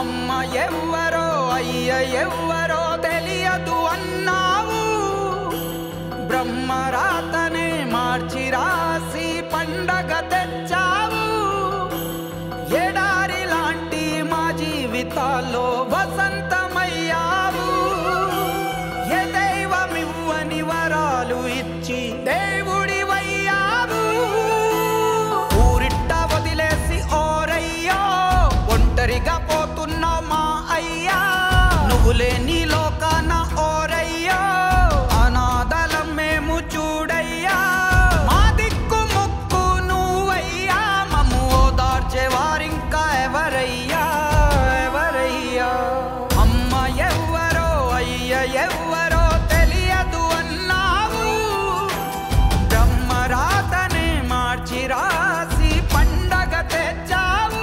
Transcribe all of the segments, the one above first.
అమ్మ ఎవ్వరో అయ్య ఎవ్వరో తెలియదు అన్నావు బ్రహ్మరాతనే మార్చి రాసి పండగ తెచ్చావు ఎడారి లాంటి మా జీవితాల్లో వసంతమయ్యావు ఏ దైవమివ్వని వరాలు ఇచ్చి దేవుడివయ్యావు ఊరిట్ట వదిలేసి ఓరయ్యో ఒంటరిగా పోతున్నావు మా అయ్యా నువ్వు లేని లోకాన ఓరయ్యో అనాథలం మేము చూడయ్యా మా దిక్కు ముక్కు నువ్వయ్యా మమ్ము ఓదార్చే వారింకా ఎవరయ్యా ఎవరయ్యా అమ్మ ఎవ్వరో అయ్య ఎవ్వరో తెలియదు అన్నావు బ్రహ్మరాతనే మార్చి రాసి పండగ తెచ్చావు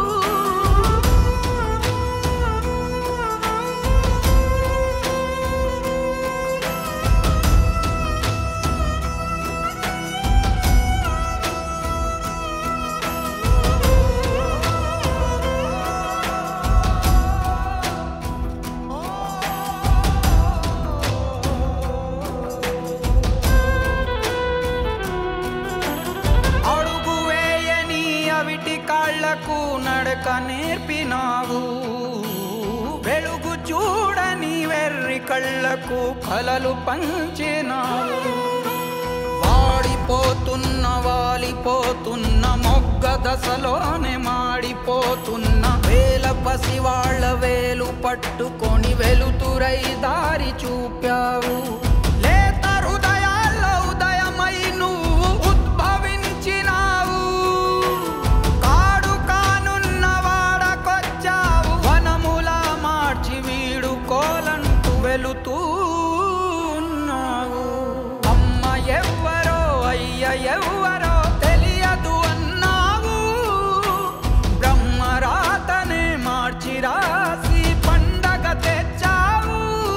అడుగు వేయని అవిటి కాళ్లకు నడక నేర్పినావు వెలుగు చూడని వెర్రి కళ్ళకు కలలు పంచినావు వాడిపోతున్న వాలిపోతున్న మొగ్గ దశలోనే మాడిపోతున్న వేల పసి వాళ్ళ వేలు పట్టుకొని వెలుతురై దారి చూపావు లేత హృదయాల్లో ఉదయమై నువ్వు ఉద్భవించినావు కాడు కానున్న వాడకొచ్చావు వనములా మార్చి వీడు కోలంటూ వెలుతూ ఉన్నావు అమ్మ ఎవ్వరో అయ్య ఎవ్వరో తెలియదు అన్నావు బ్రహ్మరాతనే మార్చి రాసి పండగ తెచ్చావు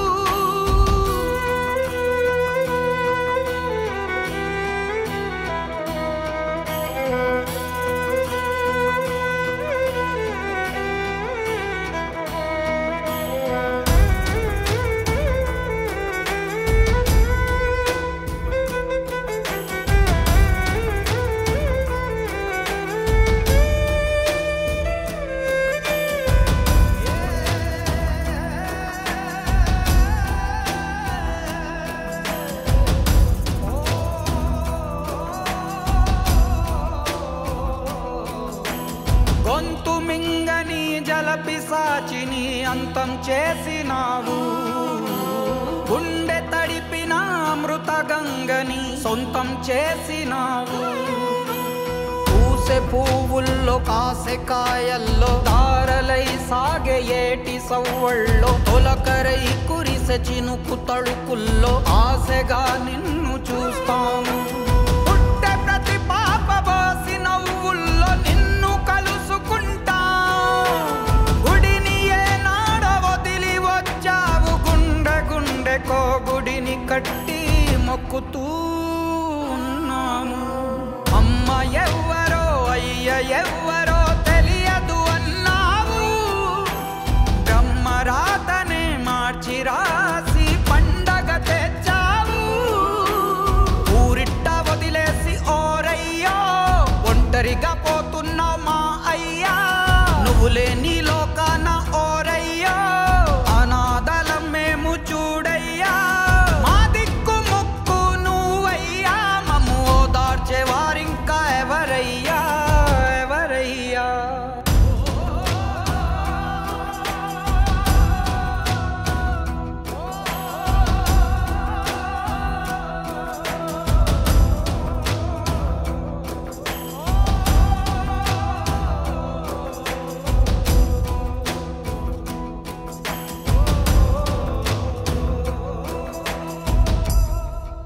గొంతు మింగని జలపిసాచిని అంతం చేసినావు గుండె తడిపిన అమృత గంగని సొంతం చేసినావు పూసె పువ్వుల్లో కాసె కాయల్లో దారలై సాగే ఏటి సవ్వళ్ళో తొలకరై కురిసె చినుకు తడుకుల్లో ఆశగా నిన్ను చూస్తాము పుట్టె ప్రతి పాప బాసి నవ్వుల్లో నిన్ను కలుసుకుంటా గుడిని ఏనాడ వదిలి వచ్చావు గుండె గుండెకో గుడిని కట్టి మొక్కుతూ ఉన్నాము అమ్మ ఎవ్వరో అయ్య ఎవ్వరో తెలియదు అన్నావు బ్రహ్మరాతనే మార్చి రాసి పండగ తెచ్చావు ఊరిట్ట వదిలేసి ఓరయ్యో ఒంటరిగా పోతున్నావు మా అయ్యా నువ్వు లేని